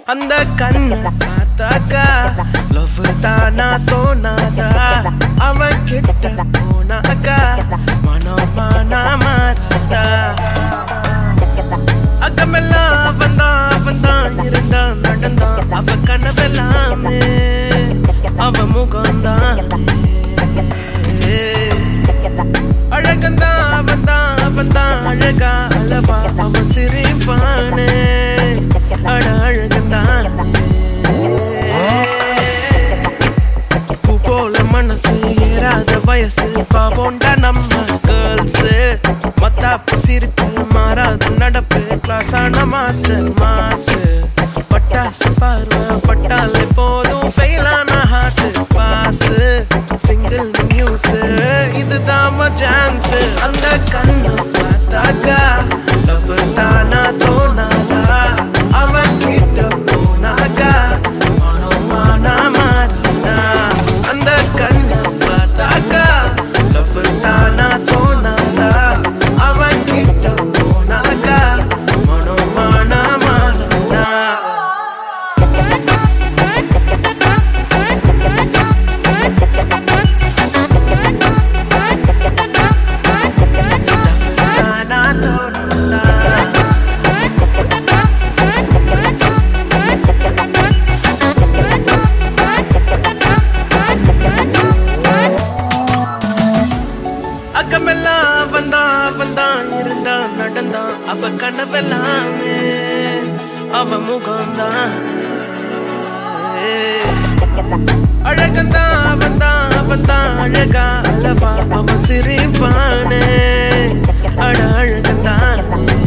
அந்த கண்ணை பார்த்தாக்கா லவ் தானா தோணாதா அவன் கிட்ட போனாக்கா மனம் மானா மாறாதா அக்கமெல்லாம் அவன் தான் அவன் தான் இருந்தான் நடந்தான் அவ கனவெல்லாமே அவ முகம்தான் அழகந்தான் அவன் தான் அவன் தான் அழகா அளவா அவ சிரிப்பானே அட அழகந்தான் பூ போல மனசு ஏறாத வயசு பாவோண்டா நம்ம கேர்ள்ஸ் மத்தாப்பு சிரிப்பு மாறாத நடப்பு கிளாஸ் ஆன மாஸ்டர் மாசு பட்டாசு பார்வை பட்டாலே போதும் ஃபெயிலான ஹார்ட் பாஸ் சிங்கிள் நியூஸ் இதுதான் சான்ஸ் அந்த கண்ணை பார்த்தாக்கா லவ் தானா தோணாதா அவன் கிட்ட போனாக்கா மனமானா மாறினா அந்த கண்ணை பார்த்தாக்கா லவ் தானா தோணாதா அவன் கிட்ட போனாக்கா மனமானா மாறினா தானா தோணாதா அக்கமெல்லாம் அவன்தான் அவன்தான் இருந்தான் நடந்தான் அவ கனவெல்லாமே அவ முகம்தான் அழகந்தான் அவன்தான் அவன்தான் அழகா அளவா அவ சிரிப்பானே அட அழகந்தான்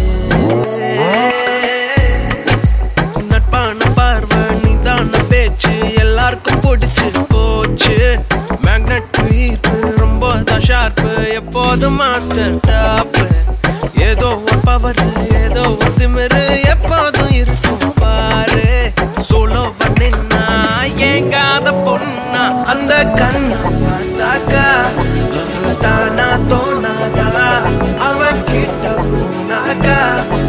நட்பான பார்வை நிதான பேச்சு எல்லாருக்கும் பிடிச்சு போச்சு மேக்னெட் ஈர்ப்பு ரொம்ப தான் ஷார்ப்பு எப்போதும் மாஸ்டர் டாப் ஏதோ ஒரு பவர் ஏதோ ஒரு திமிரு எப்போதும் இருக்கும் பாரு சோலோ பண்ணினா ஏங்காத பொண்ணா அந்த கண்ணை பார்த்தாக்கா லவ் தானா தோணாதா அவன் கிட்ட போனாக்கா